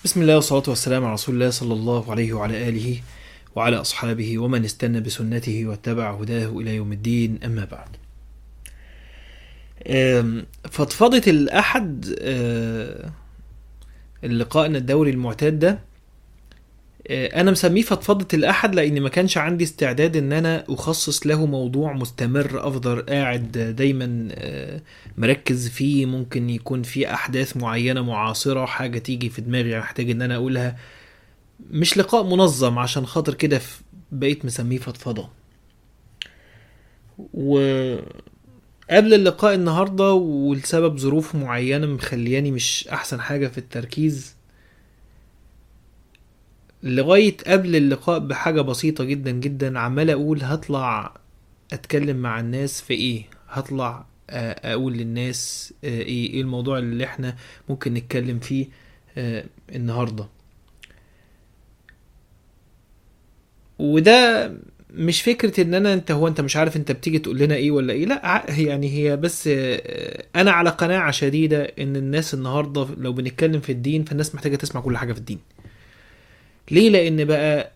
بسم الله والصلاة والسلام على رسول الله صلى الله عليه وعلى آله وعلى أصحابه ومن استنى بسنته واتبع هداه إلى يوم الدين أما بعد آم، فضفضة الأحد آه، اللقائنا الدوري المعتاد ده آه، أنا مسميه فضفضة الأحد لأن ما كانش عندي استعداد إن أنا أخصص له موضوع مستمر أفضل قاعد دايما آه، مركز فيه ممكن يكون في أحداث معينة معاصرة حاجة تيجي في دماغي أحتاج إن أنا أقولها مش لقاء منظم عشان خاطر كده ف- بقيت مسميه فضفضة وقبل اللقاء النهاردة ولسبب ظروف معينة مخلياني مش أحسن حاجة في التركيز لغاية قبل اللقاء بحاجة بسيطة جدا جدا عمال أقول هطلع أتكلم مع الناس في إيه هطلع آه، أقول للناس آه، إيه إيه الموضوع اللي إحنا ممكن نتكلم فيه آه، النهاردة وده مش فكرة ان انا انت هو انت مش عارف انت بتيجي تقول لنا ايه ولا ايه لا ع- يعني هي بس آه، انا على قناعة شديدة ان الناس النهاردة لو بنتكلم في الدين فالناس محتاجة تسمع كل حاجة في الدين ليه لان بقى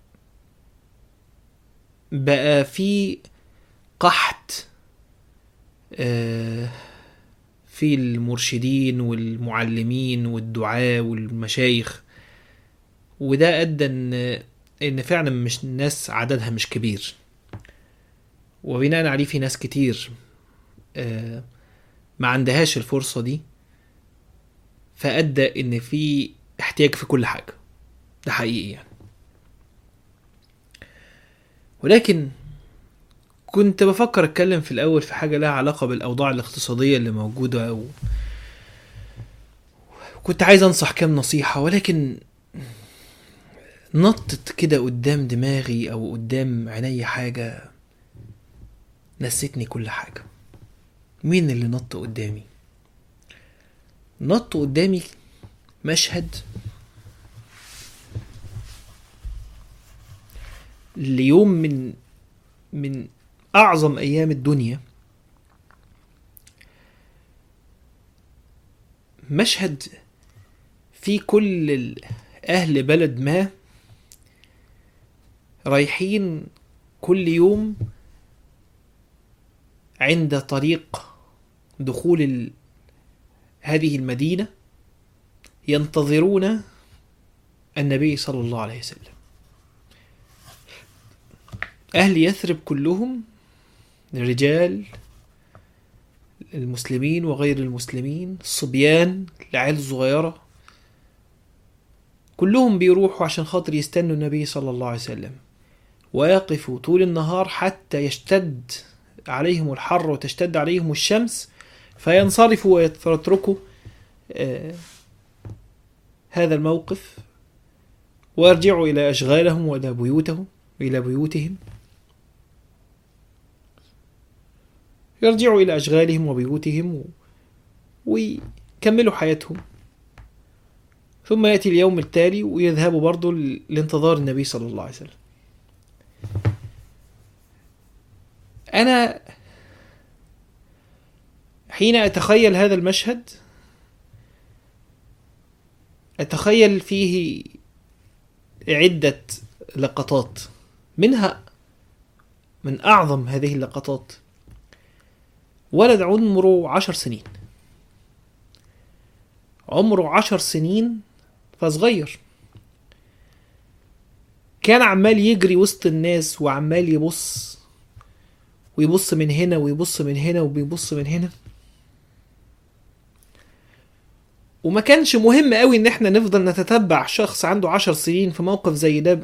بقى في قحط آه، في المرشدين والمعلمين والدعاة والمشايخ وده ادى ان ان فعلا مش الناس عددها مش كبير وبناء عليه في ناس كتير آه، ما عندهاش الفرصة دي فأدى إن في احتياج في كل حاجة ده حقيقي يعني ولكن كنت بفكر اتكلم في الاول في حاجه لها علاقه بالاوضاع الاقتصاديه اللي موجوده و... كنت عايز انصح كام نصيحه ولكن نطت كده قدام دماغي او قدام عيني حاجه نسيتني كل حاجه مين اللي نط قدامي نط قدامي مشهد ليوم من من اعظم ايام الدنيا مشهد في كل ال- اهل بلد ما رايحين كل يوم عند طريق دخول ال- هذه المدينه ينتظرون النبي صلى الله عليه وسلم أهل يثرب كلهم الرجال المسلمين وغير المسلمين الصبيان العيال الصغيرة كلهم بيروحوا عشان خاطر يستنوا النبي صلى الله عليه وسلم ويقفوا طول النهار حتى يشتد عليهم الحر وتشتد عليهم الشمس فينصرفوا ويتركوا آه، هذا الموقف ويرجعوا إلى أشغالهم وإلى بيوتهم إلى بيوتهم يرجعوا إلى أشغالهم وبيوتهم و... ويكملوا حياتهم ثم يأتي اليوم التالي ويذهبوا برضو ل- لانتظار النبي صلى الله عليه وسلم أنا حين أتخيل هذا المشهد أتخيل فيه عدة لقطات منها من أعظم هذه اللقطات ولد عمره عشر سنين عمره عشر سنين فصغير كان عمال يجري وسط الناس وعمال يبص ويبص من هنا ويبص من هنا وبيبص من هنا وما كانش مهم قوي ان احنا نفضل نتتبع شخص عنده عشر سنين في موقف زي ده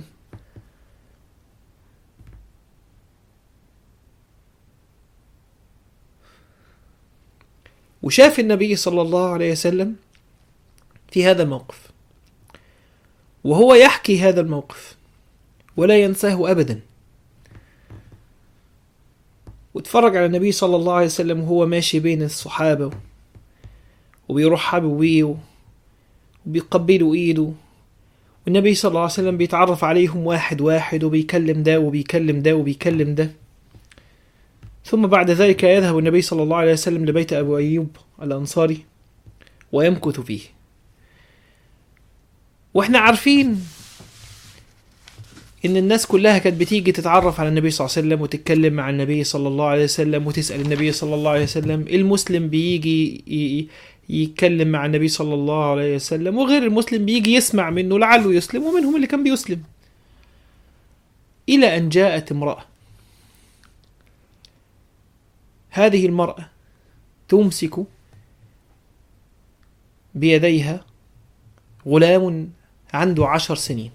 وشاف النبي صلى الله عليه وسلم في هذا الموقف وهو يحكي هذا الموقف ولا ينساه ابدا واتفرج على النبي صلى الله عليه وسلم وهو ماشي بين الصحابه وبيرحبوا بيه وبيقبلوا ايده والنبي صلى الله عليه وسلم بيتعرف عليهم واحد واحد وبيكلم ده وبيكلم ده وبيكلم ده ثم بعد ذلك يذهب النبي صلى الله عليه وسلم لبيت أبو أيوب الأنصاري ويمكث فيه واحنا عارفين ان الناس كلها كانت بتيجي تتعرف على النبي صلى الله عليه وسلم وتتكلم مع النبي صلى الله عليه وسلم وتسأل النبي صلى الله عليه وسلم المسلم بيجي ي- يتكلم مع النبي صلى الله عليه وسلم وغير المسلم بيجي يسمع منه لعله يسلم ومنهم اللي كان بيسلم إلى أن جاءت امرأة هذه المرأة تمسك بيديها غلام عنده عشر سنين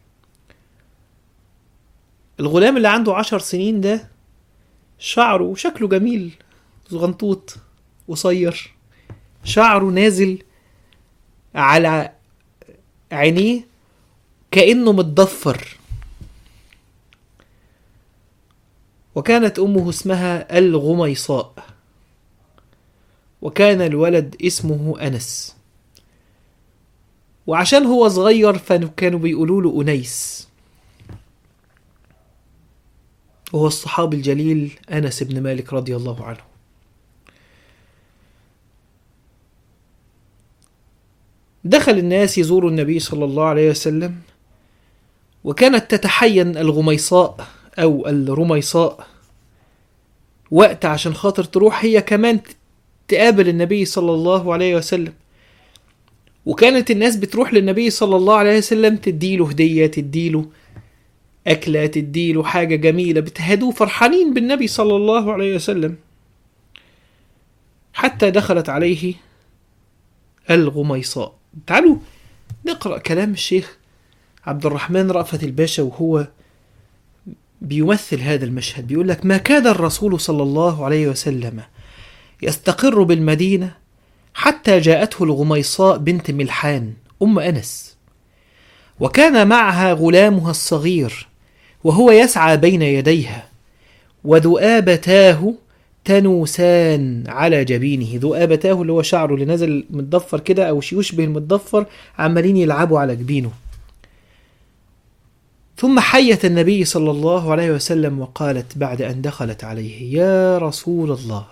الغلام اللي عنده عشر سنين ده شعره شكله جميل صغنطوط قصير شعره نازل على عينيه كأنه متضفر وكانت أمه اسمها الغميصاء وكان الولد اسمه أنس وعشان هو صغير فكانوا بيقولوا له أنيس وهو الصحابي الجليل أنس بن مالك رضي الله عنه دخل الناس يزوروا النبي صلى الله عليه وسلم وكانت تتحين الغميصاء أو الرميصاء وقت عشان خاطر تروح هي كمان تقابل النبي صلى الله عليه وسلم وكانت الناس بتروح للنبي صلى الله عليه وسلم تديله هدية تديله أكلة تديله حاجة جميلة بتهدوه فرحانين بالنبي صلى الله عليه وسلم حتى دخلت عليه الغميصاء تعالوا نقرأ كلام الشيخ عبد الرحمن رأفت الباشا وهو بيمثل هذا المشهد بيقول لك ما كاد الرسول صلى الله عليه وسلم يستقر بالمدينة حتى جاءته الغميصاء بنت ملحان أم أنس وكان معها غلامها الصغير وهو يسعى بين يديها وذؤابتاه تنوسان على جبينه ذؤابتاه اللي هو شعره اللي نزل متضفر كده او يشبه المتضفر عمالين يلعبوا على جبينه ثم حيت النبي صلى الله عليه وسلم وقالت بعد ان دخلت عليه يا رسول الله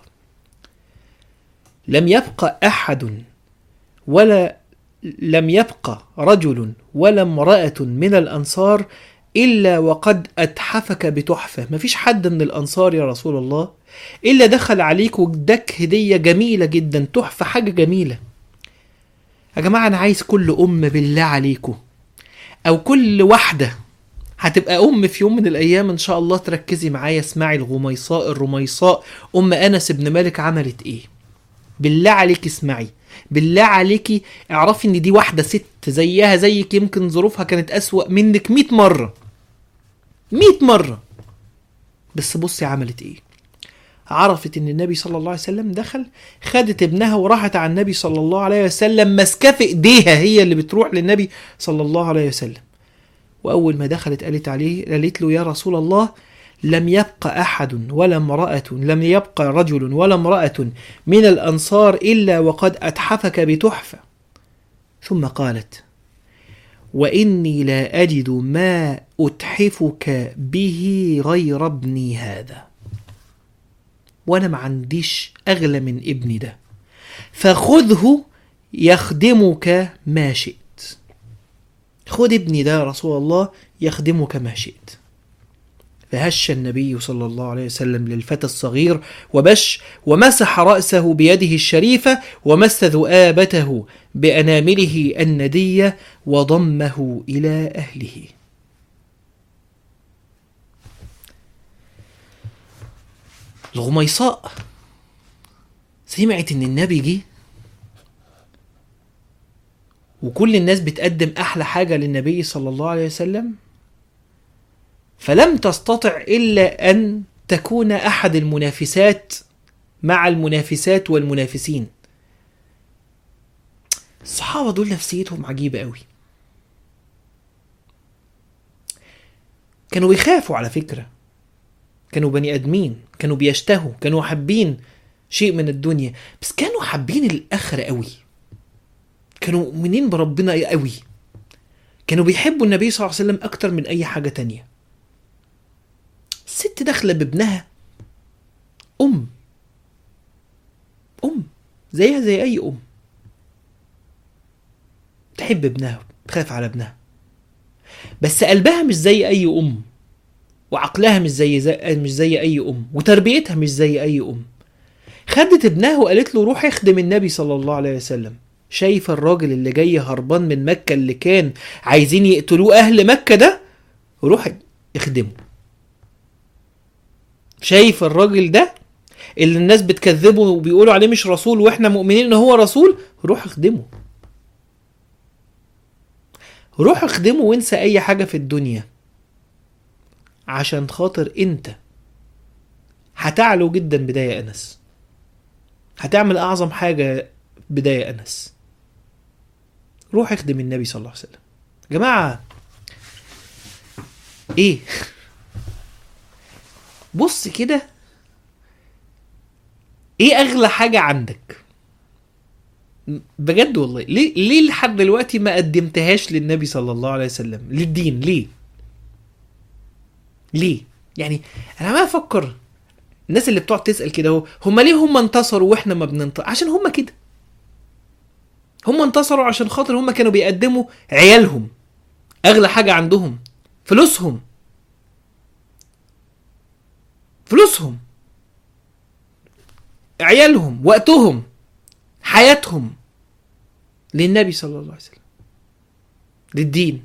لم يبق احد ولا لم يبق رجل ولا امراه من الانصار الا وقد اتحفك بتحفه مفيش حد من الانصار يا رسول الله الا دخل عليك واداك هديه جميله جدا تحفه حاجه جميله يا جماعه انا عايز كل ام بالله عليكم او كل واحده هتبقى ام في يوم من الايام ان شاء الله تركزي معايا اسمعي الغميصاء الرميصاء ام انس بن مالك عملت ايه بالله عليك اسمعي بالله عليكي اعرفي ان دي واحده ست زيها زيك يمكن ظروفها كانت اسوا منك 100 مره 100 مره بس بصي عملت ايه عرفت ان النبي صلى الله عليه وسلم دخل خدت ابنها وراحت على النبي صلى الله عليه وسلم ماسكاه في ايديها هي اللي بتروح للنبي صلى الله عليه وسلم واول ما دخلت قالت عليه قالت له يا رسول الله لم يبق احد ولا امراه لم يبق رجل ولا امراه من الانصار الا وقد اتحفك بتحفه ثم قالت واني لا اجد ما اتحفك به غير ابني هذا وانا ما عنديش اغلى من ابني ده فخذه يخدمك ما شئت خذ ابني ده يا رسول الله يخدمك ما شئت فهش النبي صلى الله عليه وسلم للفتى الصغير وبش ومسح رأسه بيده الشريفة ومس ذؤابته بأنامله الندية وضمه إلى أهله الغميصاء سمعت ان النبي جه وكل الناس بتقدم احلى حاجه للنبي صلى الله عليه وسلم فلم تستطع الا ان تكون احد المنافسات مع المنافسات والمنافسين الصحابه دول نفسيتهم عجيبه قوي كانوا بيخافوا على فكره كانوا بني ادمين كانوا بيشتهوا كانوا حابين شيء من الدنيا بس كانوا حابين الاخره قوي كانوا مؤمنين بربنا قوي كانوا بيحبوا النبي صلى الله عليه وسلم اكتر من اي حاجه تانية الست داخله بابنها ام ام زيها زي اي ام تحب ابنها تخاف على ابنها بس قلبها مش زي اي ام وعقلها مش زي, زي مش زي اي ام وتربيتها مش زي اي ام خدت ابنها وقالت له روح اخدم النبي صلى الله عليه وسلم شايفه الراجل اللي جاي هربان من مكه اللي كان عايزين يقتلوه اهل مكه ده روح اخدمه شايف الراجل ده اللي الناس بتكذبه وبيقولوا عليه مش رسول واحنا مؤمنين ان هو رسول روح اخدمه روح اخدمه وانسى اي حاجه في الدنيا عشان خاطر انت هتعلو جدا بدايه انس هتعمل اعظم حاجه بدايه انس روح اخدم النبي صلى الله عليه وسلم يا جماعه ايه بص كده ايه اغلى حاجه عندك بجد والله ليه ليه لحد دلوقتي ما قدمتهاش للنبي صلى الله عليه وسلم للدين ليه ليه يعني انا ما افكر الناس اللي بتقعد تسال كده هو هم ليه هم انتصروا واحنا ما بننتصر عشان هم كده هم انتصروا عشان خاطر هم كانوا بيقدموا عيالهم اغلى حاجه عندهم فلوسهم فلوسهم عيالهم وقتهم حياتهم للنبي صلى الله عليه وسلم للدين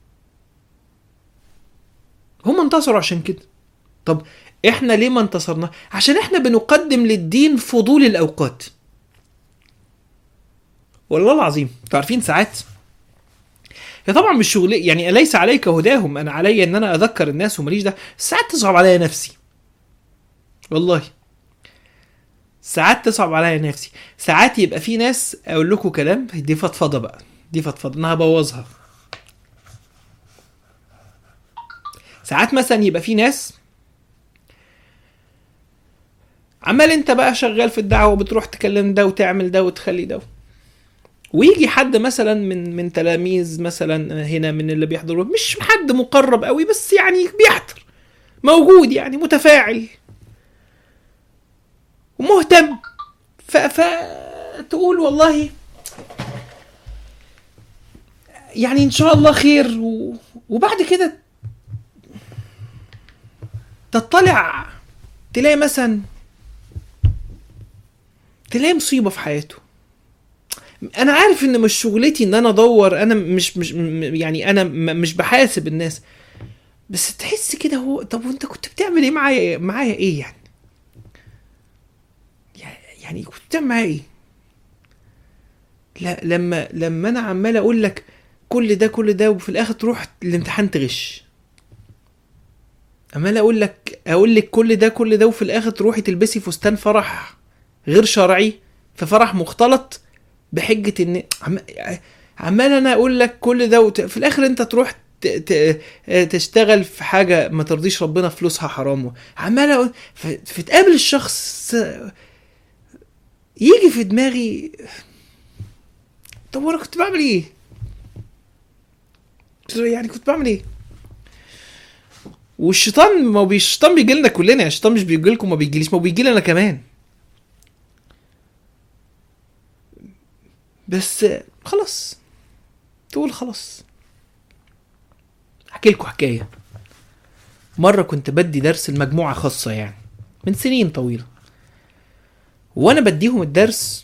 هم انتصروا عشان كده طب احنا ليه ما انتصرنا عشان احنا بنقدم للدين فضول الاوقات والله العظيم انتوا عارفين ساعات هي طبعا مش شغل يعني ليس عليك هداهم انا علي ان انا اذكر الناس وماليش ده ساعات تصعب عليا نفسي والله ساعات تصعب عليا نفسي ساعات يبقى في ناس اقول لكم كلام دي فضفضه بقى دي فضفضه انا هبوظها ساعات مثلا يبقى في ناس عمال انت بقى شغال في الدعوه بتروح تكلم ده وتعمل ده وتخلي ده ويجي حد مثلا من من تلاميذ مثلا هنا من اللي بيحضروا مش حد مقرب قوي بس يعني بيحضر موجود يعني متفاعل ومهتم ف ف تقول والله يعني ان شاء الله خير و... وبعد كده تطلع تلاقي مثلا تلاقي مصيبه في حياته انا عارف ان مش شغلتي ان انا ادور انا مش مش م- يعني انا م- مش بحاسب الناس بس تحس كده هو طب وانت كنت بتعمل ايه معايا معايا ايه يعني يعني كنت بتعمل معايا ايه لا لما لما انا عمال اقول لك كل ده كل ده وفي الاخر تروح الامتحان تغش عمال اقول لك اقول لك كل ده كل ده وفي الاخر تروحي تلبسي فستان فرح غير شرعي في فرح مختلط بحجه ان عم... عمال انا اقول لك كل ده وت... في الاخر انت تروح ت... ت... تشتغل في حاجه ما ترضيش ربنا فلوسها حرام عمال اقول ف... فتقابل الشخص يجي في دماغي طب وانا كنت بعمل ايه؟ يعني كنت بعمل ايه؟ والشيطان ما هو بي- الشيطان بيجي لنا كلنا يعني الشيطان مش بيجي لكم ما بيجيليش ما هو بيجي لي انا كمان بس خلاص تقول خلاص احكي لكم حكايه مره كنت بدي درس لمجموعه خاصه يعني من سنين طويله وانا بديهم الدرس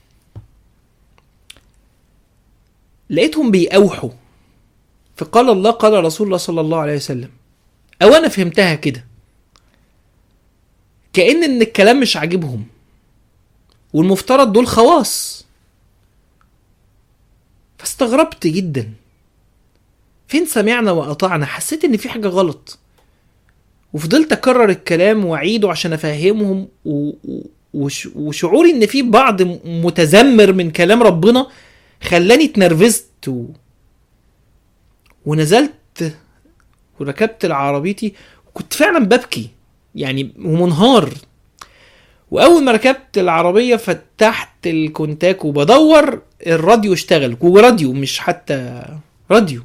لقيتهم بيأوحوا فقال الله قال رسول الله صلى الله عليه وسلم او انا فهمتها كده كأن ان الكلام مش عاجبهم والمفترض دول خواص فاستغربت جدا فين سمعنا وأطعنا حسيت ان في حاجة غلط وفضلت اكرر الكلام واعيده عشان افهمهم و... و... وش... وشعوري ان في بعض م- متذمر من كلام ربنا خلاني اتنرفزت و... ونزلت وركبت العربيتي وكنت فعلا ببكي يعني ومنهار واول ما ركبت العربيه فتحت الكونتاك وبدور الراديو اشتغل وراديو مش حتى راديو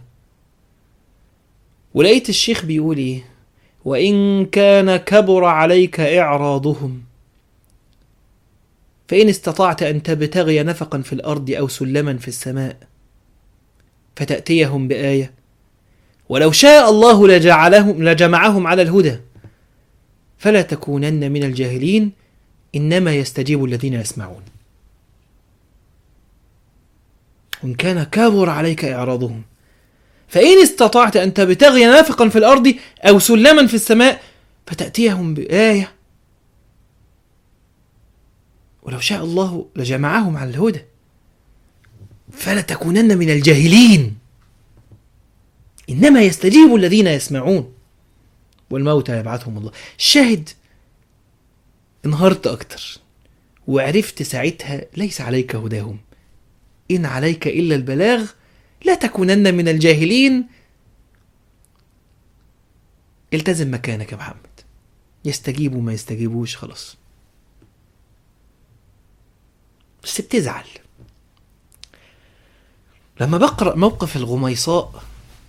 ولقيت الشيخ بيقول ايه وان كان كبر عليك اعراضهم فان استطعت ان تبتغي نفقا في الارض او سلما في السماء فتأتيهم بآية ولو شاء الله لجعلهم لجمعهم على الهدى فلا تكونن من الجاهلين إنما يستجيب الذين يسمعون وإن كان كابر عليك إعراضهم فإن استطعت أن تبتغي نافقا في الأرض أو سلما في السماء فتأتيهم بآية ولو شاء الله لجمعهم على الهدى فلا تكونن من الجاهلين إنما يستجيب الذين يسمعون والموتى يبعثهم الله الشاهد انهارت أكتر وعرفت ساعتها ليس عليك هداهم إن عليك إلا البلاغ لا تكونن من الجاهلين التزم مكانك يا محمد يستجيبوا ما يستجيبوش خلاص بس بتزعل لما بقرأ موقف الغميصاء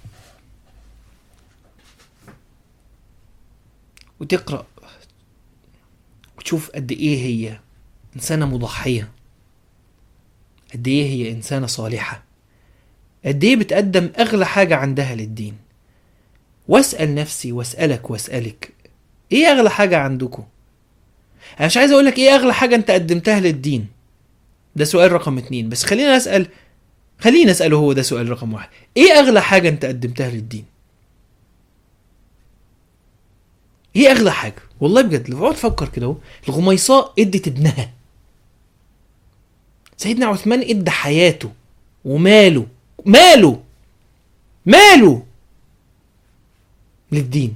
وتقرأ وتشوف قد إيه هي إنسانة مضحية قد إيه هي إنسانة صالحة قد إيه بتقدم أغلى حاجة عندها للدين واسأل نفسي واسألك واسألك إيه أغلى حاجة عندكم أنا مش عايز أقولك إيه أغلى حاجة أنت قدمتها للدين ده سؤال رقم اتنين بس خلينا أسأل خلينا أسأله هو ده سؤال رقم واحد إيه أغلى حاجة أنت قدمتها للدين ايه اغلى حاجه والله بجد لو اقعد افكر كده اهو الغميصاء ادت ابنها سيدنا عثمان ادى حياته وماله ماله ماله للدين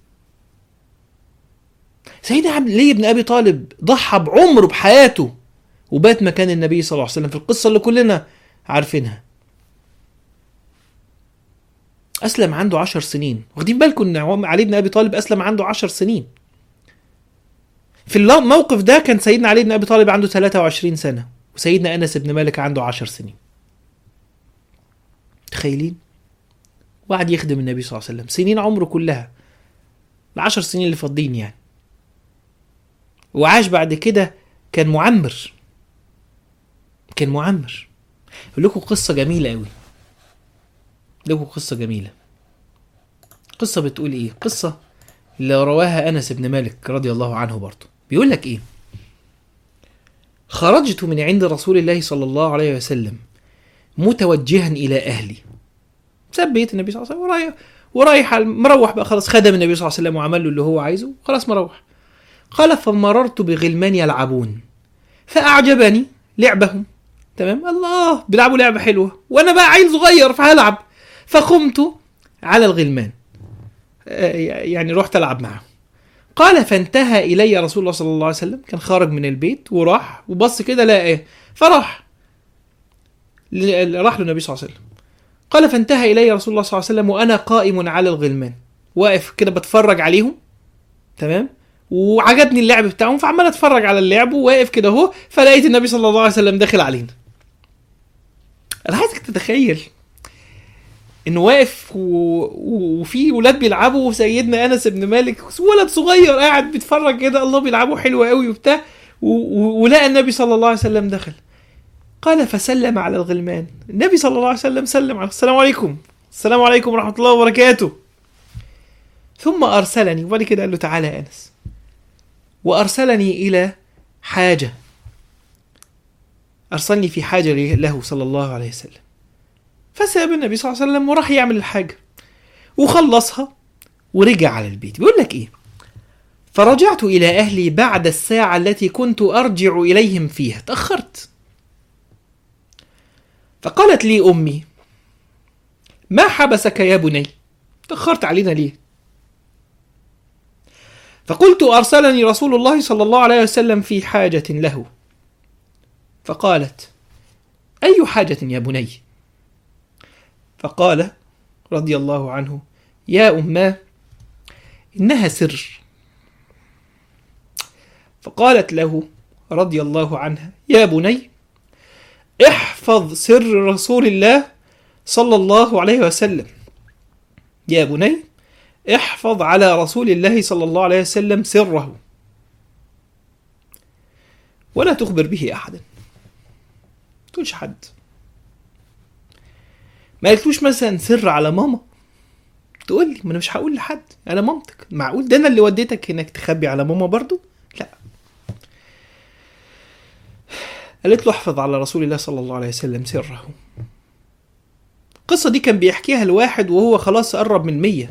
سيدنا علي بن ابي طالب ضحى بعمره بحياته وبات مكان النبي صلى الله عليه وسلم في القصه اللي كلنا عارفينها أسلم عنده عشر سنين واخدين بالكم إن علي بن أبي طالب أسلم عنده عشر سنين في الموقف ده كان سيدنا علي بن أبي طالب عنده 23 سنة وسيدنا أنس بن مالك عنده عشر سنين تخيلين وقعد يخدم النبي صلى الله عليه وسلم سنين عمره كلها العشر سنين اللي فاضلين يعني وعاش بعد كده كان معمر كان معمر اقول لكم قصه جميله قوي لكم قصة جميلة قصة بتقول ايه قصة اللي رواها انس بن مالك رضي الله عنه برضه بيقول لك ايه خرجت من عند رسول الله صلى الله عليه وسلم متوجها الى اهلي ساب بيت النبي صلى الله عليه وسلم ورايح ورايح مروح بقى خلاص خدم النبي صلى الله عليه وسلم وعمل له اللي هو عايزه خلاص مروح قال فمررت بغلمان يلعبون فاعجبني لعبهم تمام الله بيلعبوا لعبه حلوه وانا بقى عيل صغير فهلعب فقمت على الغلمان يعني رحت العب معه قال فانتهى الي رسول الله صلى الله عليه وسلم كان خارج من البيت وراح وبص كده لقى ايه فراح راح له النبي صلى الله عليه وسلم قال فانتهى الي رسول الله صلى الله عليه وسلم وانا قائم على الغلمان واقف كده بتفرج عليهم تمام وعجبني اللعب بتاعهم فعمال اتفرج على اللعب وواقف كده اهو فلقيت النبي صلى الله عليه وسلم داخل علينا انا عايزك تتخيل انه واقف و... و... وفي ولاد بيلعبوا وسيدنا انس بن مالك ولد صغير قاعد بيتفرج كده الله بيلعبوا حلو قوي وبتاع و... و... ولقى النبي صلى الله عليه وسلم دخل قال فسلم على الغلمان النبي صلى الله عليه وسلم سلم على السلام عليكم السلام عليكم ورحمه الله وبركاته ثم ارسلني وبعد كده قال له تعالى يا انس وارسلني الى حاجه ارسلني في حاجه له صلى الله عليه وسلم فساب النبي صلى الله عليه وسلم وراح يعمل الحاجة وخلصها ورجع على البيت بيقول لك ايه فرجعت إلى أهلي بعد الساعة التي كنت أرجع إليهم فيها تأخرت فقالت لي أمي ما حبسك يا بني تأخرت علينا ليه فقلت أرسلني رسول الله صلى الله عليه وسلم في حاجة له فقالت أي حاجة يا بني فقال رضي الله عنه يا أماه إنها سر فقالت له رضي الله عنها يا بني احفظ سر رسول الله صلى الله عليه وسلم يا بني احفظ على رسول الله صلى الله عليه وسلم سره ولا تخبر به احدا تقولش حد ما قالتلوش مثلا سر على ماما تقول لي ما انا مش هقول لحد انا مامتك معقول ده انا اللي وديتك هناك تخبي على ماما برضو لا قالت له احفظ على رسول الله صلى الله عليه وسلم سره القصة دي كان بيحكيها الواحد وهو خلاص قرب من مية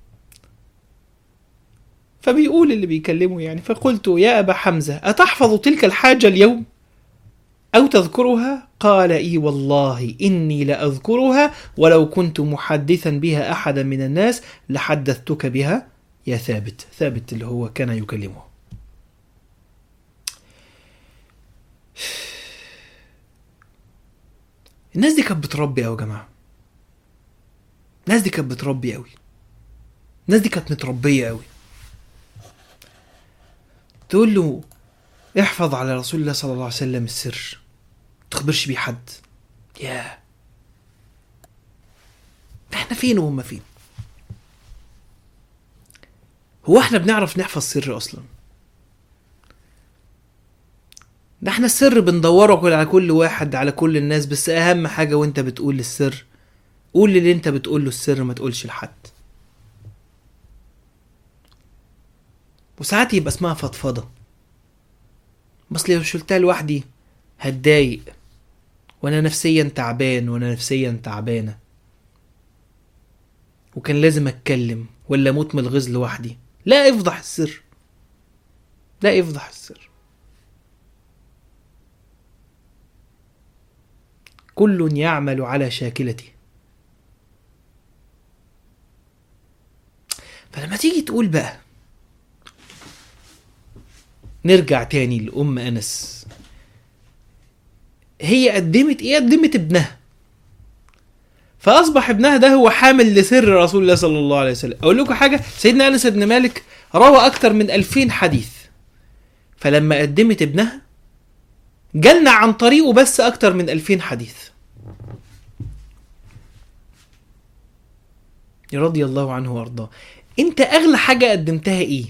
فبيقول اللي بيكلمه يعني فقلت يا أبا حمزة أتحفظ تلك الحاجة اليوم أو تذكرها قال إي والله إني لأذكرها ولو كنت محدثا بها أحدا من الناس لحدثتك بها يا ثابت ثابت اللي هو كان يكلمه الناس دي كانت بتربي أوي يا جماعة الناس دي كانت بتربي أوي الناس دي كانت متربية أوي تقول له احفظ على رسول الله صلى الله عليه وسلم السر تخبرش بيه حد يا احنا فين وهم فين هو احنا بنعرف نحفظ سر اصلا ده احنا السر بندوره كل- على كل واحد على كل الناس بس اهم حاجة وانت بتقول السر قول اللي انت بتقول له السر ما تقولش لحد وساعات يبقى اسمها فضفضة بس لو شلتها لوحدي هتضايق وانا نفسيا تعبان وانا نفسيا تعبانة وكان لازم اتكلم ولا اموت من الغيظ لوحدي لا افضح السر لا افضح السر كل يعمل على شاكلته فلما تيجي تقول بقى نرجع تاني لأم أنس هي قدمت إيه؟ قدمت ابنها فأصبح ابنها ده هو حامل لسر رسول الله صلى الله عليه وسلم أقول لكم حاجة سيدنا أنس بن مالك روى أكتر من ألفين حديث فلما قدمت ابنها جالنا عن طريقه بس أكتر من ألفين حديث رضي الله عنه وارضاه انت اغلى حاجه قدمتها ايه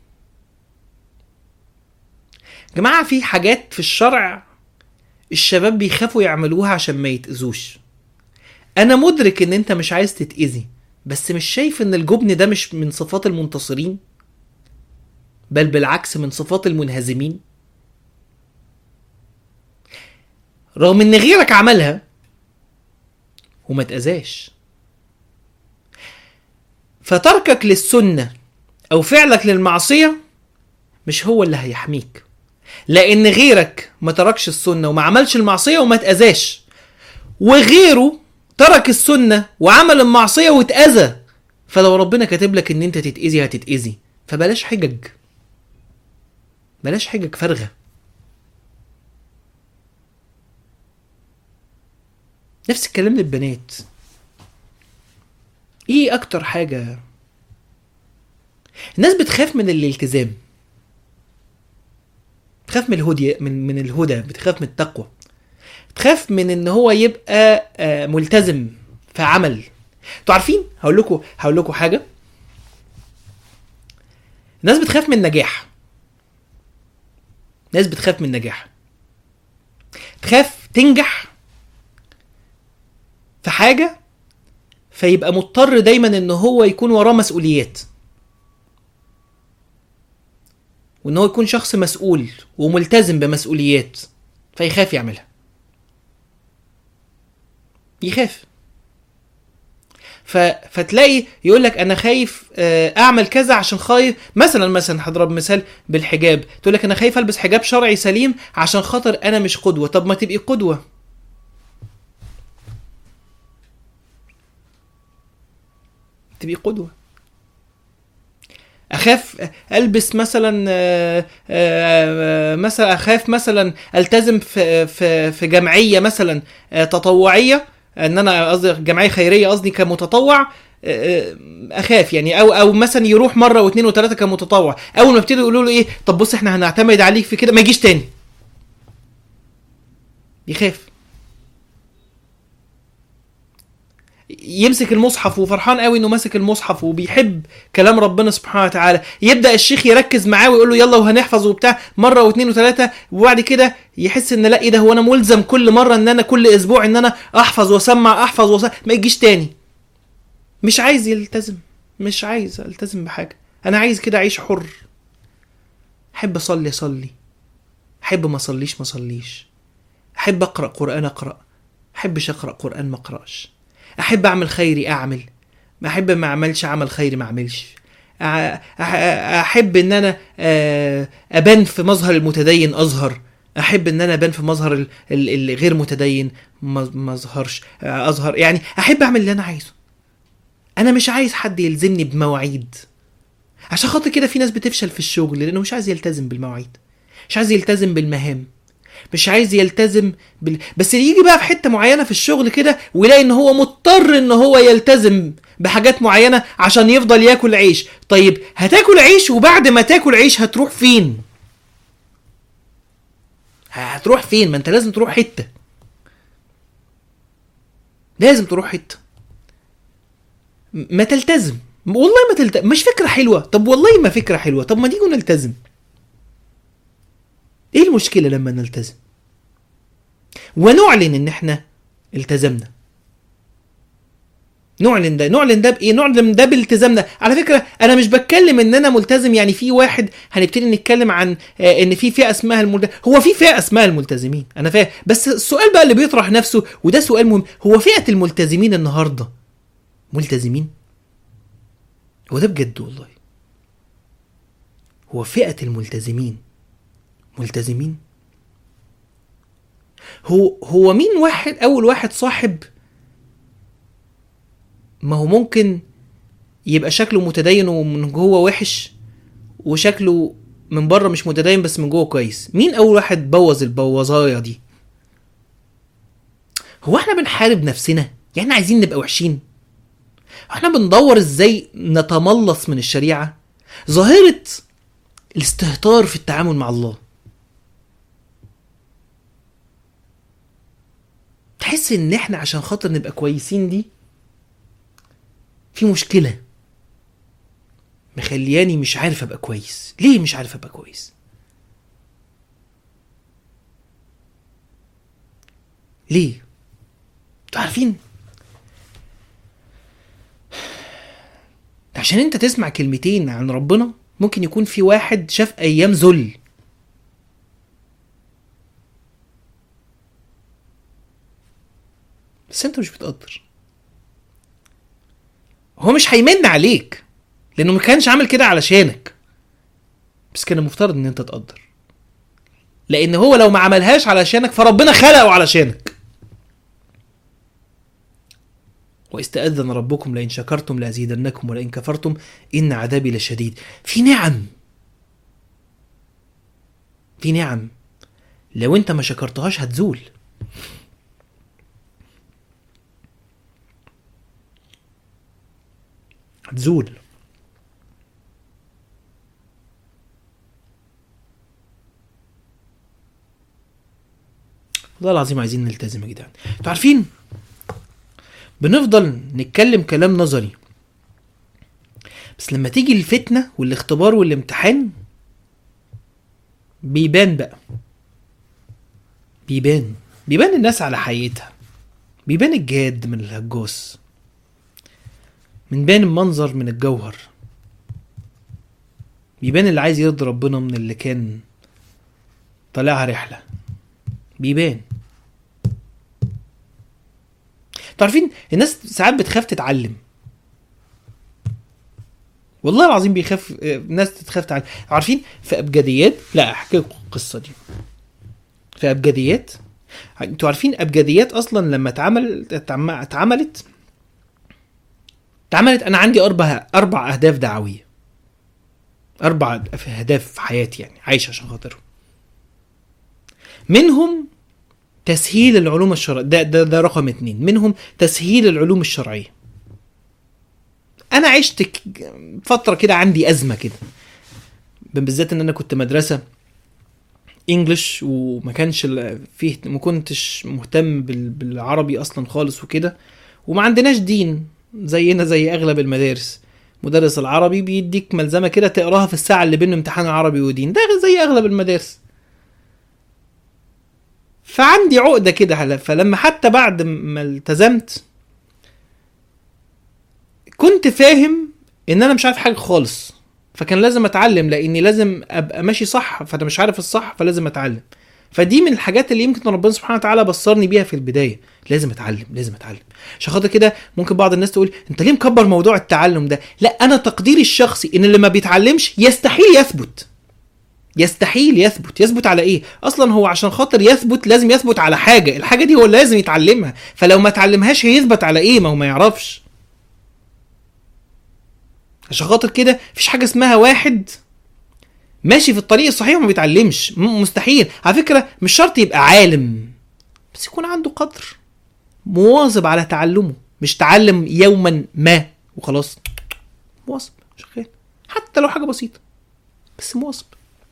جماعه في حاجات في الشرع الشباب بيخافوا يعملوها عشان ما يتاذوش انا مدرك ان انت مش عايز تتاذي بس مش شايف ان الجبن ده مش من صفات المنتصرين بل بالعكس من صفات المنهزمين رغم ان غيرك عملها وما تأذاش فتركك للسنة أو فعلك للمعصية مش هو اللي هيحميك لأن غيرك ما تركش السنة وما عملش المعصية وما تأذاش وغيره ترك السنة وعمل المعصية واتأذى فلو ربنا كاتب لك ان انت تتأذي هتتأذي فبلاش حجج بلاش حجج فارغة نفس الكلام للبنات ايه اكتر حاجة الناس بتخاف من الالتزام بتخاف من الهدى من من الهدى بتخاف من التقوى تخاف من ان هو يبقى آه، ملتزم في عمل انتوا عارفين هقول لكم هقول لكم حاجه الناس بتخاف من النجاح ناس بتخاف من النجاح تخاف تنجح في حاجه فيبقى مضطر دايما ان هو يكون وراه مسؤوليات وان هو يكون شخص مسؤول وملتزم بمسؤوليات فيخاف يعملها يخاف ف... فتلاقي يقول لك انا خايف آه، اعمل كذا عشان خايف مثلا مثلا هضرب مثال بالحجاب تقول لك انا خايف البس حجاب شرعي سليم عشان خاطر انا مش قدوه طب ما تبقي قدوه تبقي قدوه اخاف البس مثلا آه، آه، مثلا اخاف مثلا التزم في في في جمعيه مثلا آه، تطوعيه ان انا قصدي جمعيه خيريه قصدي كمتطوع آه، اخاف يعني او او مثلا يروح مره واثنين وثلاثه كمتطوع اول ما ابتدوا يقولوا له ايه طب بص احنا هنعتمد عليك في كده ما يجيش تاني يخاف يمسك المصحف وفرحان قوي انه ماسك المصحف وبيحب كلام ربنا سبحانه وتعالى يبدا الشيخ يركز معاه ويقول له يلا وهنحفظ وبتاع مره واثنين وثلاثه وبعد كده يحس ان لا ايه ده هو انا ملزم كل مره ان انا كل اسبوع ان انا احفظ واسمع احفظ واسمع ما يجيش تاني مش عايز يلتزم مش عايز التزم بحاجه انا عايز كده اعيش حر احب اصلي اصلي احب ما اصليش ما اصليش احب اقرا قران اقرا احبش اقرا قران ما اقراش احب اعمل خيري اعمل ما احب ما اعملش عمل خيري ما اعملش أ- أح- احب ان انا آه، ابان في مظهر المتدين اظهر احب ان انا ابان في مظهر ال- ال- الغير متدين ما ما اظهرش آه، اظهر يعني احب اعمل اللي انا عايزه انا مش عايز حد يلزمني بمواعيد عشان خاطر كده في ناس بتفشل في الشغل لانه مش عايز يلتزم بالمواعيد مش عايز يلتزم بالمهام مش عايز يلتزم بال... بس يجي بقى في حته معينه في الشغل كده ويلاقي ان هو مضطر ان هو يلتزم بحاجات معينه عشان يفضل ياكل عيش طيب هتاكل عيش وبعد ما تاكل عيش هتروح فين هتروح فين ما انت لازم تروح حته لازم تروح حته م- ما تلتزم والله ما تلتزم مش فكره حلوه طب والله ما فكره حلوه طب ما نيجي نلتزم ايه المشكله لما نلتزم ونعلن ان احنا التزمنا نعلن ده نعلن ده بايه نعلن ده بالتزامنا على فكره انا مش بتكلم ان انا ملتزم يعني في واحد هنبتدي نتكلم عن آه، ان في فئه اسمها الملتزم هو في فئه اسمها الملتزمين انا فاهم بس السؤال بقى اللي بيطرح نفسه وده سؤال مهم هو فئه الملتزمين النهارده ملتزمين هو ده بجد والله هو فئه الملتزمين ملتزمين هو هو مين واحد اول واحد صاحب ما هو ممكن يبقى شكله متدين ومن جوه وحش وشكله من بره مش متدين بس من جوه كويس مين اول واحد بوظ البوظايه دي هو احنا بنحارب نفسنا يعني احنا عايزين نبقى وحشين احنا بندور ازاي نتملص من الشريعه ظاهره الاستهتار في التعامل مع الله تحس ان احنا عشان خاطر نبقى كويسين دي في مشكلة مخلياني مش عارف ابقى كويس ليه مش عارف ابقى كويس ليه انتوا عارفين عشان انت تسمع كلمتين عن ربنا ممكن يكون في واحد شاف ايام ذل بس انت مش بتقدر هو مش هيمن عليك لانه ما كانش عامل كده علشانك بس كان المفترض ان انت تقدر لان هو لو ما عملهاش علشانك فربنا خلقه علشانك واستأذن ربكم لئن شكرتم لأزيدنكم ولئن كفرتم إن عذابي لشديد في نعم في نعم لو انت ما شكرتهاش هتزول هتزول والله العظيم عايزين نلتزم يا جدعان انتوا عارفين بنفضل نتكلم كلام نظري بس لما تيجي الفتنة والاختبار والامتحان بيبان بقى بيبان بيبان الناس على حقيقتها بيبان الجاد من الهجوس من بان المنظر من الجوهر بيبان اللي عايز يرضي ربنا من اللي كان طالعها رحلة بيبان انتوا عارفين الناس ساعات بتخاف تتعلم والله العظيم بيخاف آه، ناس تخاف تتعلم عارفين في ابجديات لا احكي لكم القصه دي في ابجديات انتوا عارفين ابجديات اصلا لما اتعمل اتعم- اتعملت اتعملت انا عندي اربع اربع اهداف دعويه اربع اهداف في حياتي يعني عايش عشان خاطرهم منهم تسهيل العلوم الشرعية ده, ده, ده رقم اتنين منهم تسهيل العلوم الشرعية أنا عشت ك- فترة كده عندي أزمة كده بالذات إن أنا كنت مدرسة انجلش وما كانش ال- فيه ما كنتش مهتم بال- بالعربي اصلا خالص وكده وما عندناش دين زينا زي اغلب المدارس مدرس العربي بيديك ملزمه كده تقراها في الساعه اللي بين امتحان عربي ودين ده زي اغلب المدارس فعندي عقده كده فلما حتى بعد ما التزمت كنت فاهم ان انا مش عارف حاجه خالص فكان لازم اتعلم لاني لازم ابقى ماشي صح فانا مش عارف الصح فلازم اتعلم فدي من الحاجات اللي يمكن ربنا سبحانه وتعالى بصرني بيها في البدايه لازم اتعلم لازم اتعلم عشان خاطر كده ممكن بعض الناس تقول انت ليه مكبر موضوع التعلم ده لا انا تقديري الشخصي ان اللي ما بيتعلمش يستحيل يثبت يستحيل يثبت يثبت على ايه اصلا هو عشان خاطر يثبت لازم يثبت على حاجه الحاجه دي هو لازم يتعلمها فلو ما اتعلمهاش هيثبت على ايه ما هو ما يعرفش عشان خاطر كده مفيش حاجه اسمها واحد ماشي في الطريق الصحيح وما بيتعلمش مستحيل على فكره مش شرط يبقى عالم بس يكون عنده قدر مواظب على تعلمه مش تعلم يوما ما وخلاص مواظب شغال حتى لو حاجه بسيطه بس مواظب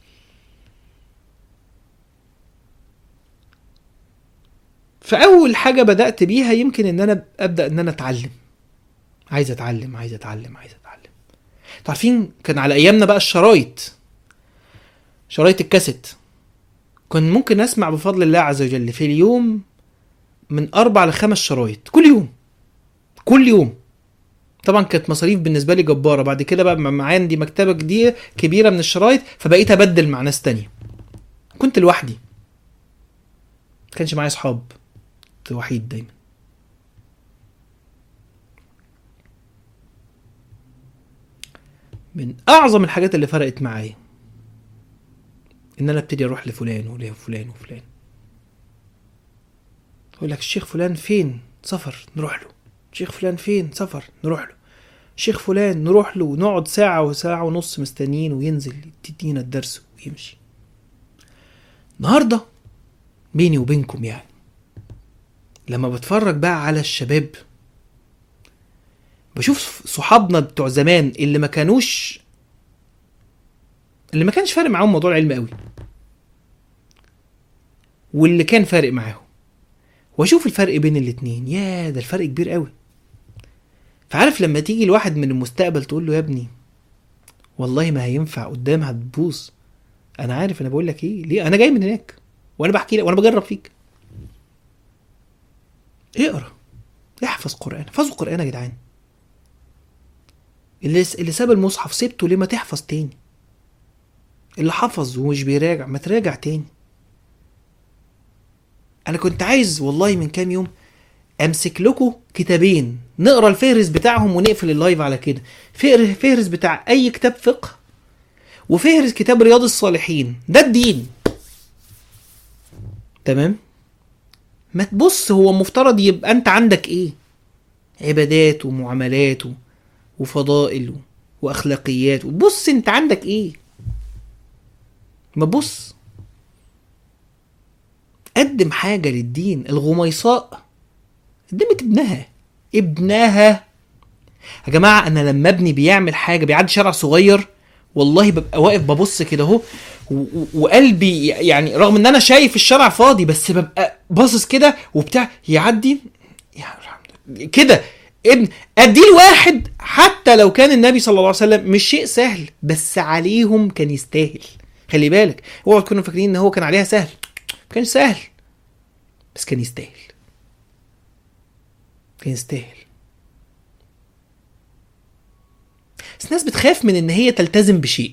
فاول حاجه بدات بيها يمكن ان انا ابدا ان انا اتعلم عايز اتعلم عايز اتعلم عايز اتعلم عارفين كان على ايامنا بقى الشرايط شرايط الكاسيت كان ممكن اسمع بفضل الله عز وجل في اليوم من اربع لخمس شرايط كل يوم كل يوم طبعا كانت مصاريف بالنسبه لي جباره بعد كده بقى معايا عندي مكتبه جديده كبيره من الشرايط فبقيت ابدل مع ناس تانية كنت لوحدي كانش معايا اصحاب كنت وحيد دايما من اعظم الحاجات اللي فرقت معايا ان انا ابتدي اروح لفلان ولفلان وفلان يقول لك الشيخ فلان فين سفر نروح له الشيخ فلان فين سفر نروح له الشيخ فلان نروح له ونقعد ساعة وساعة ونص مستنيين وينزل تدينا الدرس ويمشي النهاردة بيني وبينكم يعني لما بتفرج بقى على الشباب بشوف صحابنا بتوع زمان اللي ما كانوش اللي ما كانش فارق معاهم موضوع العلم قوي واللي كان فارق معاهم واشوف الفرق بين الاتنين يا ده الفرق كبير قوي فعارف لما تيجي الواحد من المستقبل تقول له يا ابني والله ما هينفع قدام هتبوظ انا عارف انا بقول لك ايه ليه انا جاي من هناك وانا بحكي لك وانا بجرب فيك اقرا احفظ قران احفظوا قران يا جدعان اللي اللي ساب المصحف سبته ليه ما تحفظ تاني اللي حفظ ومش بيراجع ما تراجع تاني انا كنت عايز والله من كام يوم امسك لكم كتابين نقرا الفهرس بتاعهم ونقفل اللايف على كده فهرس بتاع اي كتاب فقه وفهرس كتاب رياض الصالحين ده الدين تمام ما تبص هو مفترض يبقى انت عندك ايه عبادات ومعاملات وفضائل واخلاقيات وبص انت عندك ايه ما بص قدم حاجة للدين الغميصاء قدمت ابنها ابنها يا جماعة أنا لما ابني بيعمل حاجة بيعدي شارع صغير والله ببقى واقف ببص كده اهو وقلبي يعني رغم ان انا شايف الشارع فاضي بس ببقى باصص كده وبتاع يعدي كده ابن ادي واحد حتى لو كان النبي صلى الله عليه وسلم مش شيء سهل بس عليهم كان يستاهل خلي بالك اوعوا تكونوا فاكرين ان هو كان عليها سهل ما كانش سهل بس كان يستاهل كان يستاهل بس الناس بتخاف من ان هي تلتزم بشيء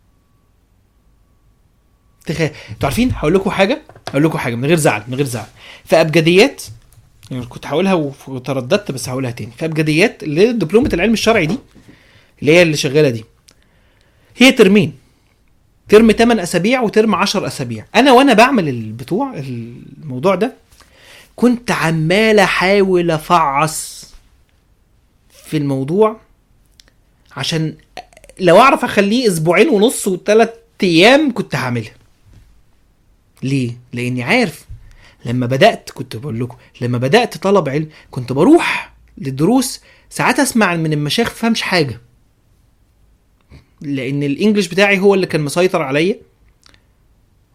تخاف انتوا عارفين هقول لكم حاجه هقول لكم حاجه من غير زعل من غير زعل في ابجديات يعني كنت هقولها وترددت بس هقولها تاني في ابجديات اللي هي دبلومه العلم الشرعي دي اللي هي اللي شغاله دي هي ترمين ترم 8 اسابيع وترم 10 اسابيع انا وانا بعمل البتوع الموضوع ده كنت عمال احاول افعص في الموضوع عشان لو اعرف اخليه اسبوعين ونص وثلاث ايام كنت هعملها ليه لاني عارف لما بدات كنت بقول لكم لما بدات طلب علم كنت بروح للدروس ساعات اسمع من المشايخ فهمش حاجه لان الانجليش بتاعي هو اللي كان مسيطر عليا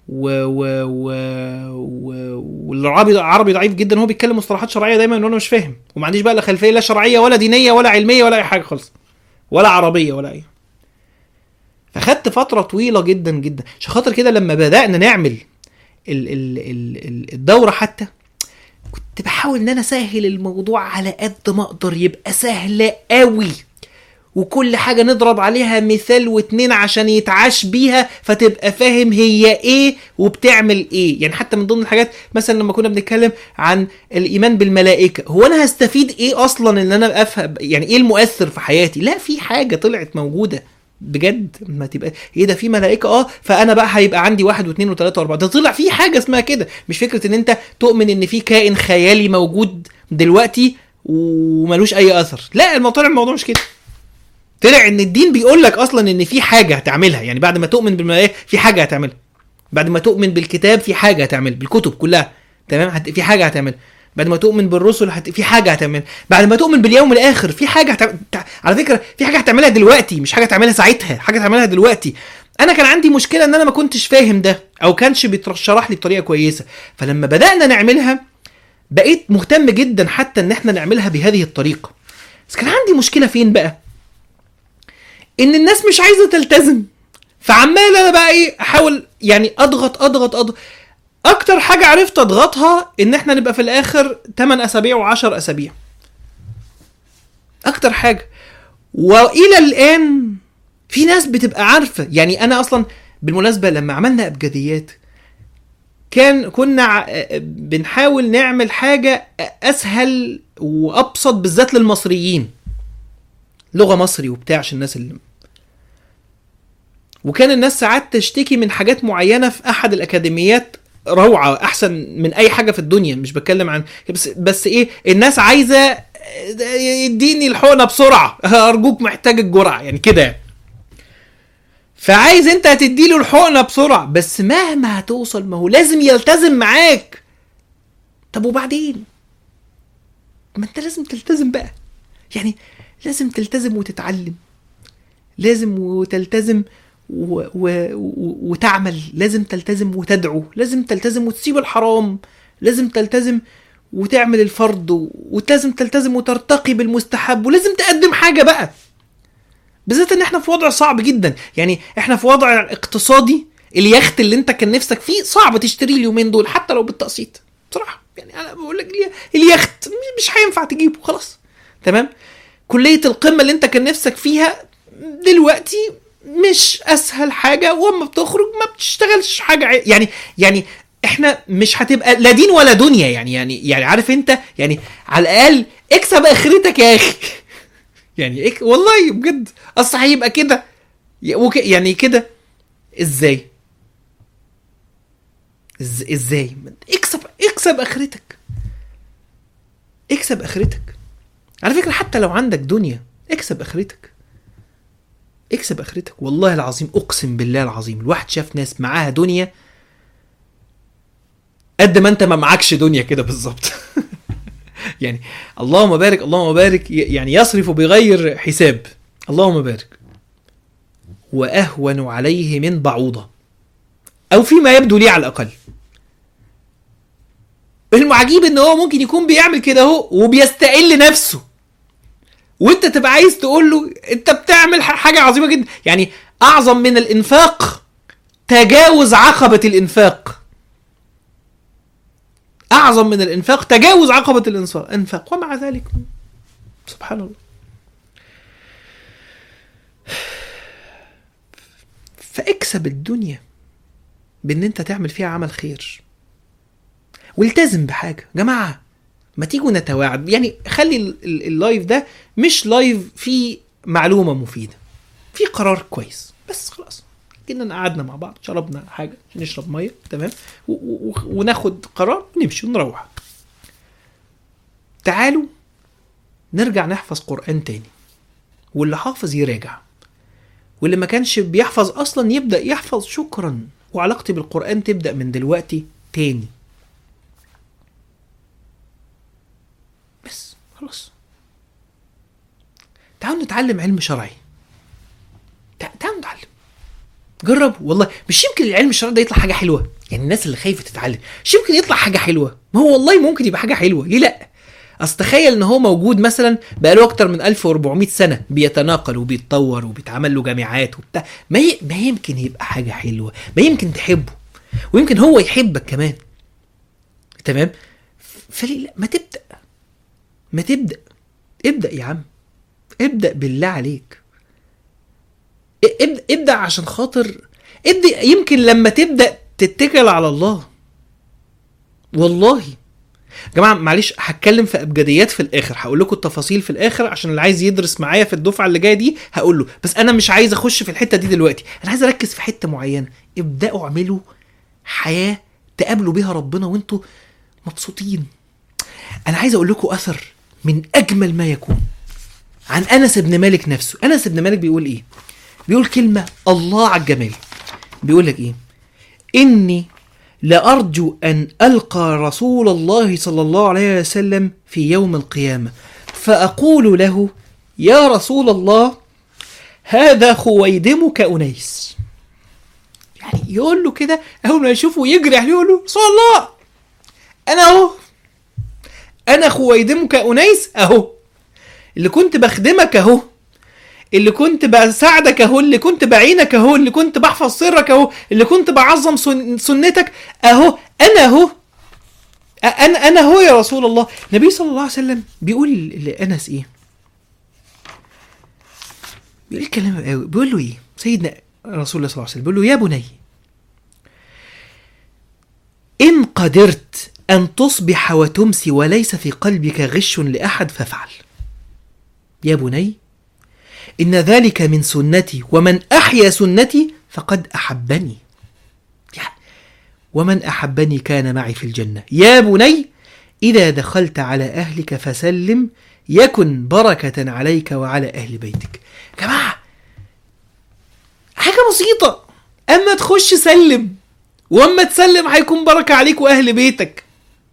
و و و و والعربي عربي ضعيف جدا هو بيتكلم مصطلحات شرعيه دايما وانا مش فاهم وما عنديش بقى لا خلفيه لا شرعيه ولا دينيه ولا علميه ولا اي حاجه خالص ولا عربيه ولا اي فخدت فتره طويله جدا جدا عشان خاطر كده لما بدانا نعمل ال ال ال ال الدوره حتى كنت بحاول ان انا اسهل الموضوع على قد ما اقدر يبقى سهله قوي وكل حاجة نضرب عليها مثال واتنين عشان يتعاش بيها فتبقى فاهم هي ايه وبتعمل ايه يعني حتى من ضمن الحاجات مثلا لما كنا بنتكلم عن الايمان بالملائكة هو انا هستفيد ايه اصلا ان انا افهم يعني ايه المؤثر في حياتي لا في حاجة طلعت موجودة بجد ما تبقى ايه ده في ملائكه اه فانا بقى هيبقى عندي واحد واثنين وثلاثه واربعه ده طلع في حاجه اسمها كده مش فكره ان انت تؤمن ان في كائن خيالي موجود دلوقتي وملوش اي اثر لا الموضوع الموضوع مش كده طلع ان الدين بيقول لك اصلا ان في حاجه هتعملها يعني بعد ما تؤمن بالملائكه في حاجه هتعملها بعد ما تؤمن بالكتاب في حاجه هتعمل بالكتب كلها تمام هت... في حاجه هتعمل بعد ما تؤمن بالرسل هت... في حاجه هتعمل بعد ما تؤمن باليوم الاخر في حاجه هتعمل على فكره في حاجه هتعملها دلوقتي مش حاجه هتعملها ساعتها حاجه هتعملها دلوقتي انا كان عندي مشكله ان انا ما كنتش فاهم ده او كانش بيتشرح لي بطريقه كويسه فلما بدانا نعملها بقيت مهتم جدا حتى ان احنا نعملها بهذه الطريقه بس كان عندي مشكله فين بقى ان الناس مش عايزه تلتزم فعمال انا بقى ايه احاول يعني اضغط اضغط اضغط اكتر حاجه عرفت اضغطها ان احنا نبقى في الاخر 8 اسابيع و10 اسابيع اكتر حاجه والى الان في ناس بتبقى عارفه يعني انا اصلا بالمناسبه لما عملنا ابجديات كان كنا بنحاول نعمل حاجه اسهل وابسط بالذات للمصريين لغه مصري وبتاع عشان الناس اللي وكان الناس ساعات تشتكي من حاجات معينه في احد الاكاديميات روعه احسن من اي حاجه في الدنيا مش بتكلم عن بس بس ايه الناس عايزه يديني الحقنه بسرعه ارجوك محتاج الجرعه يعني كده فعايز انت هتدي له الحقنه بسرعه بس مهما هتوصل ما هو لازم يلتزم معاك طب وبعدين ما انت لازم تلتزم بقى يعني لازم تلتزم وتتعلم لازم وتلتزم و... و... و... وتعمل لازم تلتزم وتدعو لازم تلتزم وتسيب الحرام لازم تلتزم وتعمل الفرض ولازم تلتزم وترتقي بالمستحب ولازم تقدم حاجه بقى بالذات ان احنا في وضع صعب جدا يعني احنا في وضع اقتصادي اليخت اللي انت كان نفسك فيه صعب تشتريه اليومين دول حتى لو بالتقسيط بصراحه يعني انا بقول لك اليخت مش هينفع تجيبه خلاص تمام كليه القمه اللي انت كان نفسك فيها دلوقتي مش اسهل حاجه واما بتخرج ما بتشتغلش حاجه يعني يعني احنا مش هتبقى لا دين ولا دنيا يعني يعني يعني عارف انت يعني على الاقل اكسب اخرتك يا اخي يعني إك والله بجد اصل هيبقى كده يعني كده ازاي إز ازاي اكسب اكسب اخرتك اكسب اخرتك على فكره حتى لو عندك دنيا اكسب اخرتك اكسب اخرتك والله العظيم اقسم بالله العظيم الواحد شاف ناس معاها دنيا قد ما انت ما معكش دنيا كده بالظبط يعني اللهم بارك اللهم بارك يعني يصرف بغير حساب اللهم بارك واهون عليه من بعوضه او فيما يبدو لي على الاقل العجيب ان هو ممكن يكون بيعمل كده اهو وبيستقل نفسه وانت تبقى عايز تقول له انت بتعمل حاجه عظيمه جدا يعني اعظم من الانفاق تجاوز عقبه الانفاق اعظم من الانفاق تجاوز عقبه الانفاق ومع ذلك سبحان الله فاكسب الدنيا بان انت تعمل فيها عمل خير والتزم بحاجه جماعه ما تيجوا نتواعد يعني خلي اللايف ده مش لايف فيه معلومه مفيده في قرار كويس بس خلاص كنا قعدنا مع بعض شربنا حاجه نشرب ميه تمام وناخد قرار ونمشي ونروح تعالوا نرجع نحفظ قران تاني واللي حافظ يراجع واللي ما كانش بيحفظ اصلا يبدا يحفظ شكرا وعلاقتي بالقران تبدا من دلوقتي تاني بس خلاص تعالوا نتعلم علم شرعي تعالوا نتعلم جربوا والله مش يمكن العلم الشرعي ده يطلع حاجه حلوه يعني الناس اللي خايفه تتعلم مش يمكن يطلع حاجه حلوه ما هو والله ممكن يبقى حاجه حلوه ليه لا اصل تخيل ان هو موجود مثلا بقاله اكتر من 1400 سنه بيتناقل وبيتطور وبيتعمل له جامعات وبتاع ما, ي... ما يمكن يبقى حاجه حلوه ما يمكن تحبه ويمكن هو يحبك كمان تمام فليه لا ما تبدا ما تبدا ابدا يا عم ابدا بالله عليك ابدا ابدا عشان خاطر ابدا يمكن لما تبدا تتكل على الله والله يا جماعه معلش هتكلم في ابجديات في الاخر هقول لكم التفاصيل في الاخر عشان اللي عايز يدرس معايا في الدفعه اللي جايه دي هقول له بس انا مش عايز اخش في الحته دي دلوقتي انا عايز اركز في حته معينه ابداوا اعملوا حياه تقابلوا بيها ربنا وانتوا مبسوطين انا عايز اقول لكم اثر من اجمل ما يكون عن انس بن مالك نفسه انس بن مالك بيقول ايه بيقول كلمه الله على الجمال بيقول لك ايه اني لارجو ان القى رسول الله صلى الله عليه وسلم في يوم القيامه فاقول له يا رسول الله هذا خويدمك انيس يعني يقول له كده اول ما يشوفه يجري عليه يقول له رسول الله انا اهو انا خويدمك انيس اهو اللي كنت بخدمك اهو اللي كنت بساعدك اهو اللي كنت بعينك اهو اللي كنت بحفظ سرك اهو اللي كنت بعظم سن سنتك اهو انا اهو انا انا هو يا رسول الله النبي صلى الله عليه وسلم بيقول لانس ايه بيقول كلام قوي بيقول له ايه سيدنا رسول الله صلى الله عليه وسلم بيقول له يا بني ان قدرت ان تصبح وتمسي وليس في قلبك غش لاحد فافعل يا بني إن ذلك من سنتي ومن أحيا سنتي فقد أحبني يعني ومن أحبني كان معي في الجنة يا بني إذا دخلت على أهلك فسلم يكن بركة عليك وعلى أهل بيتك جماعة حاجة بسيطة أما تخش سلم وأما تسلم هيكون بركة عليك وأهل بيتك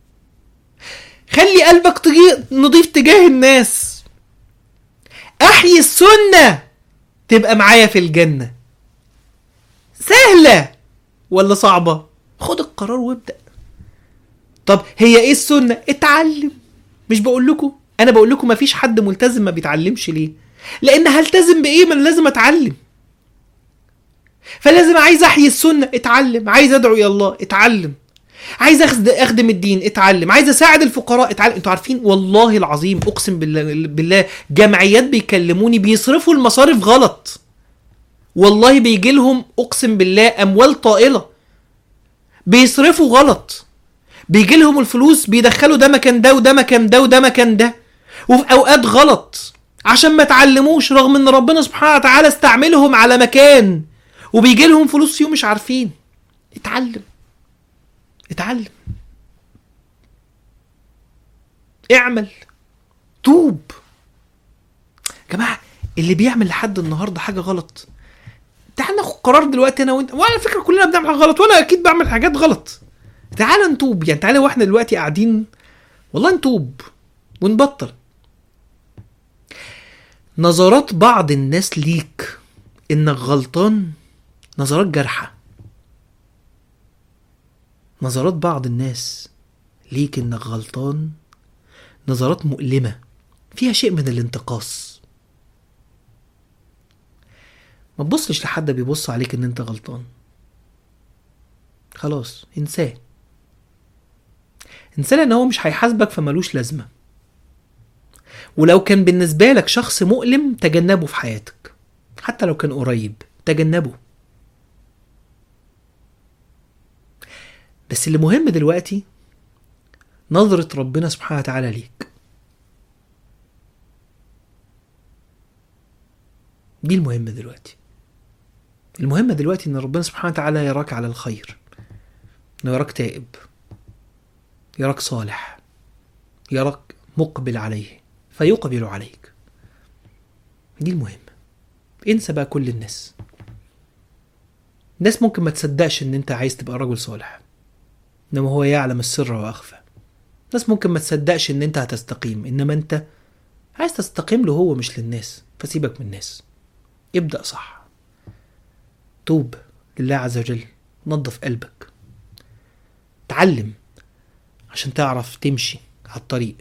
خلي قلبك تجي نضيف تجاه الناس احيي السنه تبقى معايا في الجنه سهله ولا صعبه خد القرار وابدا طب هي ايه السنه اتعلم مش بقول لكم انا بقول لكم مفيش حد ملتزم ما بيتعلمش ليه لان هلتزم بايه ما لازم اتعلم فلازم عايز احيي السنه اتعلم عايز ادعو الى الله اتعلم عايز اخدم الدين اتعلم عايز اساعد الفقراء اتعلم انتوا عارفين والله العظيم اقسم بالله بالله جمعيات بيكلموني بيصرفوا المصارف غلط والله بيجي لهم اقسم بالله اموال طائله بيصرفوا غلط بيجي لهم الفلوس بيدخلوا ده مكان ده وده مكان ده وده مكان ده وفي اوقات غلط عشان ما اتعلموش رغم ان ربنا سبحانه وتعالى استعملهم على مكان وبيجي لهم فلوس فيه مش عارفين اتعلم اتعلم اعمل توب جماعة اللي بيعمل لحد النهاردة حاجة غلط تعال ناخد قرار دلوقتي انا وانت وعلى فكرة كلنا بنعمل حاجة غلط وانا اكيد بعمل حاجات غلط تعال نتوب يعني تعالى واحنا دلوقتي قاعدين والله نتوب ونبطل نظرات بعض الناس ليك انك غلطان نظرات جارحه نظرات بعض الناس ليك انك غلطان نظرات مؤلمة فيها شيء من الانتقاص ما تبصش لحد بيبص عليك ان انت غلطان خلاص انساه انساه لان هو مش هيحاسبك فملوش لازمة ولو كان بالنسبة لك شخص مؤلم تجنبه في حياتك حتى لو كان قريب تجنبه بس اللي مهم دلوقتي نظرة ربنا سبحانه وتعالى ليك دي المهم دلوقتي المهم دلوقتي ان ربنا سبحانه وتعالى يراك على الخير انه يراك تائب يراك صالح يراك مقبل عليه فيقبل عليك دي المهم انسى بقى كل الناس الناس ممكن ما تصدقش ان انت عايز تبقى رجل صالح انما هو يعلم السر واخفى الناس ممكن ما تصدقش ان انت هتستقيم انما انت عايز تستقيم له هو مش للناس فسيبك من الناس ابدأ صح توب لله عز وجل نظف قلبك تعلم عشان تعرف تمشي على الطريق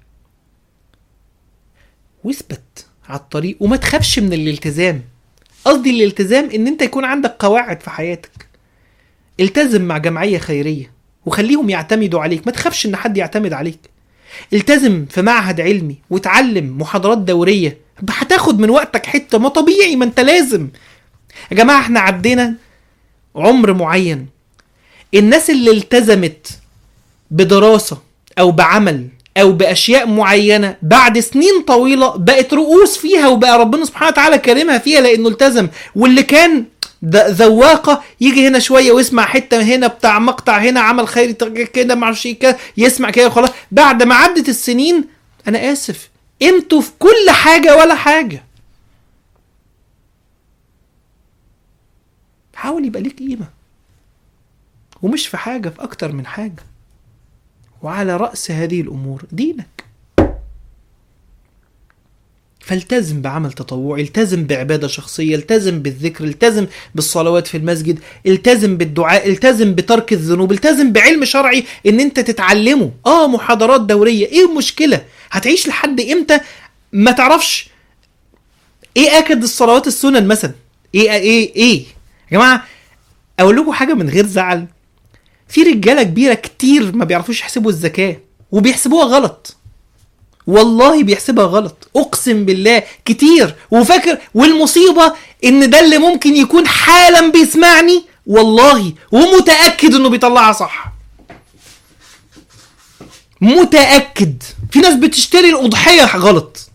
واثبت على الطريق وما تخافش من الالتزام قصدي الالتزام ان انت يكون عندك قواعد في حياتك التزم مع جمعية خيرية وخليهم يعتمدوا عليك ما تخافش ان حد يعتمد عليك التزم في معهد علمي وتعلم محاضرات دورية هتاخد من وقتك حتة ما طبيعي ما انت لازم يا جماعة احنا عدينا عمر معين الناس اللي التزمت بدراسة او بعمل او باشياء معينة بعد سنين طويلة بقت رؤوس فيها وبقى ربنا سبحانه وتعالى كرمها فيها لانه التزم واللي كان ذ- ذواقة يجي هنا شوية ويسمع حتة هنا بتاع مقطع هنا عمل خيري كده معرفش ايه كده يسمع كده وخلاص بعد ما عدت السنين انا اسف انتوا في كل حاجة ولا حاجة حاول يبقى ليك قيمة ومش في حاجة في أكتر من حاجة وعلى رأس هذه الأمور دينك فالتزم بعمل تطوعي التزم بعبادة شخصية التزم بالذكر التزم بالصلوات في المسجد التزم بالدعاء التزم بترك الذنوب التزم بعلم شرعي ان انت تتعلمه اه محاضرات دورية ايه المشكلة هتعيش لحد امتى ما تعرفش ايه اكد الصلوات السنن مثلا ايه ايه ايه يا جماعة اقول لكم حاجة من غير زعل في رجاله كبيره كتير ما بيعرفوش يحسبوا الزكاه وبيحسبوها غلط والله بيحسبها غلط اقسم بالله كتير وفاكر والمصيبه ان ده اللي ممكن يكون حالا بيسمعني والله ومتاكد انه بيطلعها صح متاكد في ناس بتشتري الاضحيه غلط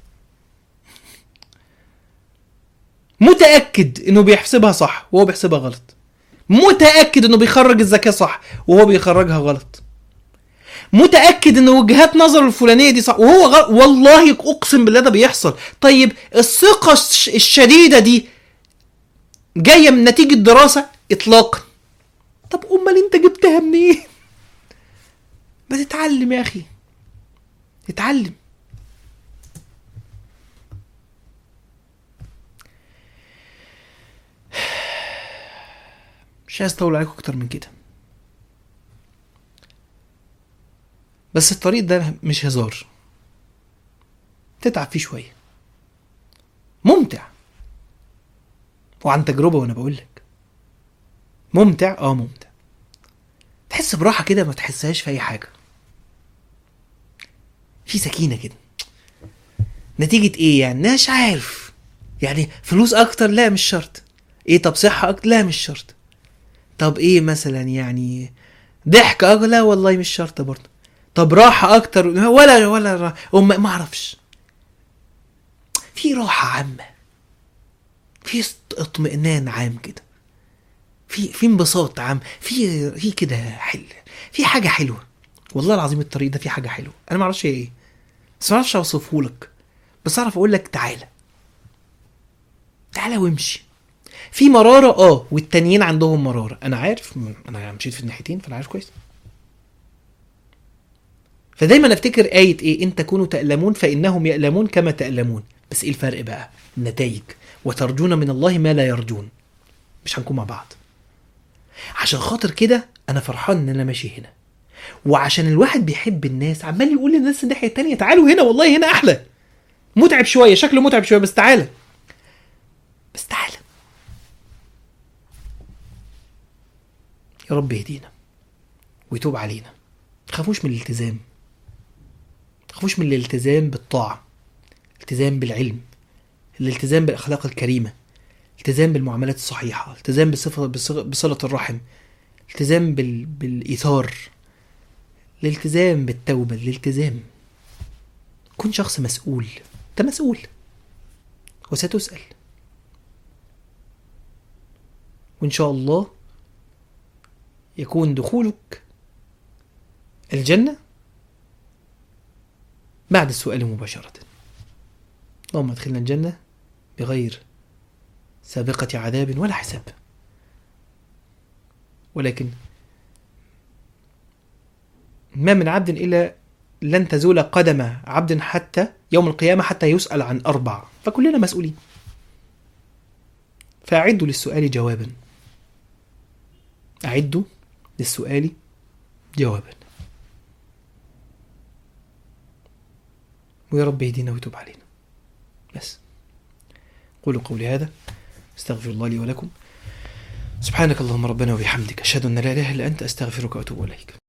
متاكد انه بيحسبها صح وهو بيحسبها غلط متاكد انه بيخرج الزكاه صح وهو بيخرجها غلط متاكد ان وجهات نظره الفلانيه دي صح وهو غلط والله اقسم بالله ده بيحصل طيب الثقه الش- الشديده دي جايه من نتيجه دراسه اطلاقا طب امال انت جبتها منين ما تتعلم يا اخي اتعلم مش عايز اطول عليكم اكتر من كده بس الطريق ده مش هزار تتعب فيه شويه ممتع وعن تجربه وانا بقول لك ممتع اه ممتع تحس براحه كده ما تحسهاش في اي حاجه في سكينه كده نتيجه ايه يعني مش عارف يعني فلوس اكتر لا مش شرط ايه طب صحه اكتر لا مش شرط طب ايه مثلا يعني ضحك أكتر لا والله مش شرط برضه طب راحة أكتر ولا ولا را- أم ما أعرفش في راحة عامة في است- اطمئنان عام كده في في انبساط عام في في كده حل في حاجة حلوة والله العظيم الطريق ده فيه حاجة حلوة أنا ما أعرفش هي إيه بس ما أعرفش أوصفه لك بس أعرف أقول لك تعالى تعالى وامشي في مرارة اه والتانيين عندهم مرارة انا عارف م- انا مشيت في الناحيتين فانا عارف كويس فدايما افتكر آية ايه ان تكونوا تألمون فإنهم يألمون كما تألمون بس ايه الفرق بقى النتائج وترجون من الله ما لا يرجون مش هنكون مع بعض عشان خاطر كده انا فرحان ان انا ماشي هنا وعشان الواحد بيحب الناس عمال يقول للناس الناحية التانية تعالوا هنا والله هنا احلى متعب شوية شكله متعب شوية بس تعالى بس تعالى يا رب يهدينا ويتوب علينا تخافوش من الالتزام تخافوش من الالتزام بالطاعة التزام بالعلم الالتزام بالأخلاق الكريمة التزام بالمعاملات الصحيحة التزام بصفة بص- بصلة الرحم التزام بال... بالإيثار الالتزام بالتوبة الالتزام كن شخص مسؤول انت مسؤول وستسأل وإن شاء الله يكون دخولك الجنة بعد السؤال مباشرة اللهم ادخلنا الجنة بغير سابقة عذاب ولا حساب ولكن ما من عبد إلا لن تزول قدم عبد حتى يوم القيامة حتى يسأل عن أربع فكلنا مسؤولين فأعدوا للسؤال جوابا أعدوا للسؤال جوابا ويا رب يهدينا ويتوب علينا بس قولوا قولي هذا استغفر الله لي ولكم سبحانك اللهم ربنا وبحمدك أشهد أن لا إله إلا أنت أستغفرك وأتوب إليك